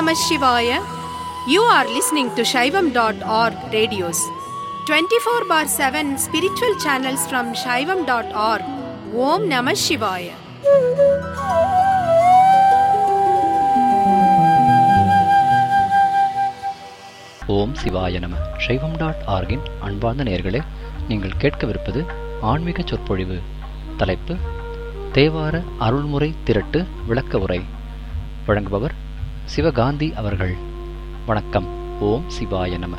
Namah Shivaya. You are listening to Shaivam.org radios. 24 bar 7 spiritual channels from Shaivam.org. Om Namah Shivaya. ஓம் சிவாய நம சைவம் dot ஆர்கின் அன்பார்ந்த நேயர்களே நீங்கள் கேட்கவிருப்பது ஆன்மீக சொற்பொழிவு தலைப்பு தேவார அருள்முறை திரட்டு விளக்க உரை வழங்குபவர் சிவகாந்தி அவர்கள் வணக்கம் ஓம் சிவாய நம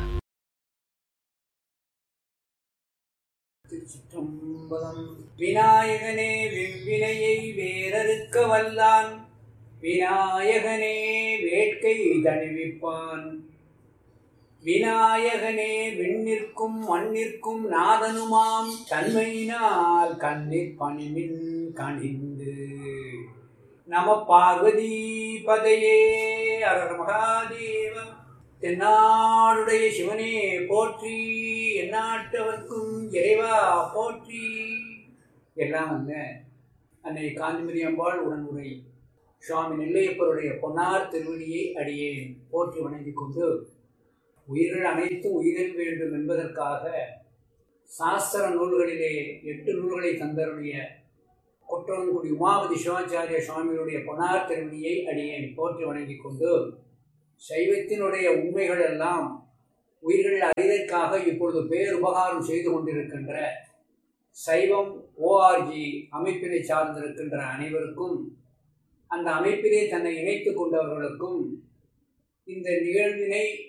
திருச்சிற்றம்பலம் விநாயகனே வெவ்வினையை வேறறுக்க வல்லான் விநாயகனே வேட்கை தணிவிப்பான் விநாயகனே விண்ணிற்கும் மண்ணிற்கும் நாதனுமாம் தன்மையினால் கண்ணிற் பணிமின் கணிந்து நம பார்வதி பதையே அரர் மகாதேவ தென்னாடுடைய சிவனே போற்றி எந்நாட்டவர்க்கும் இறைவா போற்றி எல்லாம் அல்ல அன்னை காந்திமதி அம்பாள் உடனுரை சுவாமி நெல்லையப்பருடைய பொன்னார் திருவடியை அடியேன் போற்றி வணங்கிக் கொண்டு உயிர்கள் அனைத்தும் உயிரில் வேண்டும் என்பதற்காக சாஸ்திர நூல்களிலே எட்டு நூல்களை தந்தருடைய குற்றவன்குடி உமாவதி சிவாச்சாரிய சுவாமிகளுடைய பொன்னார் திருவடியை அடியேன் போற்றி வணங்கிக் கொண்டு சைவத்தினுடைய உண்மைகள் எல்லாம் உயிர்கள் அறிதற்காக இப்பொழுது பேருபகாரம் செய்து கொண்டிருக்கின்ற சைவம் ஓஆர்ஜி அமைப்பினை சார்ந்திருக்கின்ற அனைவருக்கும் அந்த அமைப்பிலே தன்னை இணைத்துக் கொண்டவர்களுக்கும் இந்த நிகழ்வினை